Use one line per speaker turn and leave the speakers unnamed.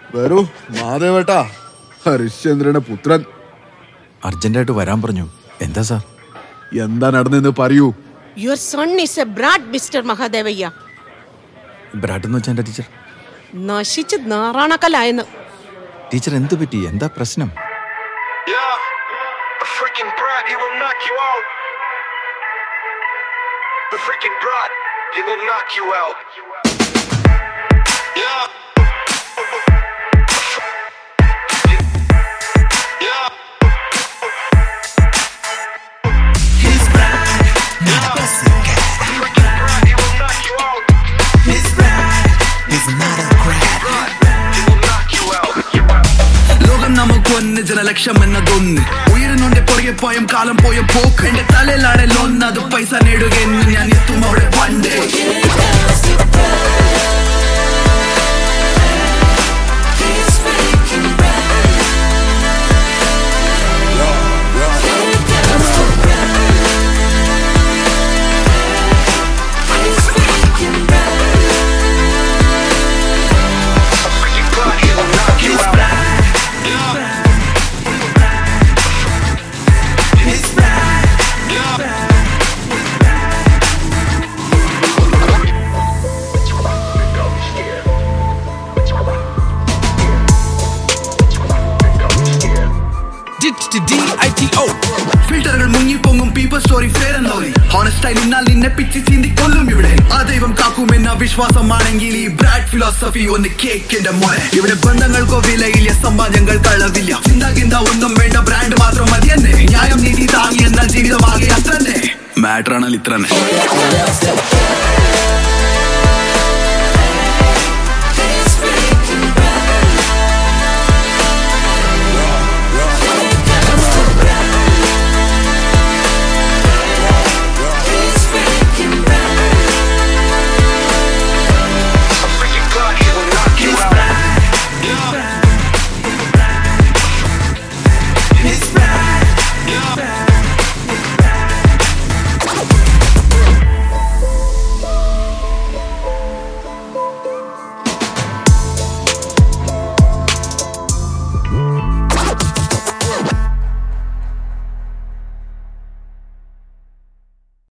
വരൂ മാധവേട്ടാ ഹരിശ്ചന്ദ്രന്റെ പുത്രൻ
അർജന്റായിട്ട് വരാൻ പറഞ്ഞു എന്താ സാർ
എന്താ നടന്നെന്ന് പറയൂ
Your son is a brat, Mr. Mahadevaya.
Brat എന്ന് വെച്ചാൽ എൻ്റെ ടീച്ചർ
നശിച്ച് നാറാണക്കലായെന്ന്
ടീച്ചർ എന്ത് പറ്റി എന്താ പ്രശ്നം
Yeah, a freaking brat, he will knock you out. The freaking brat, he will knock you out. Yeah. Yeah.
His bride, not a pussycat.
Freaking brat, he will knock you out.
His bride is not a crab.
He will knock you out.
ലോകം നമുക്കൊന്ന് ജനലക്ഷം എന്നതൊന്ന് ഉയരുന്നുണ്ട് പുറകെ poem കാലം പോയ പോക്ക് എന്റെ തലയിലാണ് ലോന്ന് അത് പൈസ നേടുക എന്ന് ഞാൻ എത്തും അവിടെ പണ്ട്
Freaking brat, he will knock you out.
His bride,
ഫിൽറ്ററുകൾ മുങ്ങിപ്പൊങ്ങും people story fair and lovely ഹോണസ്റ്റായി നിന്നാൽ നിന്നെ പിച്ചി ചീന്തി കൊല്ലും ഇവിടെ ആ ദൈവം കാക്കുമെന്ന വിശ്വാസമാണെങ്കിൽ ഈ ബ്രാഡ് ഫിലോസഫി ഒന്ന് കേക്കിന്റെ മോനെ ഇവിടെ ബന്ധങ്ങൾക്കോ വിലയില്ല സമ്പാദ്യങ്ങൾ കളവില്ല ചിന്താകിന്ത ഒന്നും വേണ്ട ബ്രാൻഡ് മാത്രം മതി തന്നെ ന്യായം നീതി താങ്ങി എന്നാൽ ജീവിതമാകെ അത്ര തന്നെ മാറ്റർ ആണെങ്കിൽ ഇത്ര തന്നെ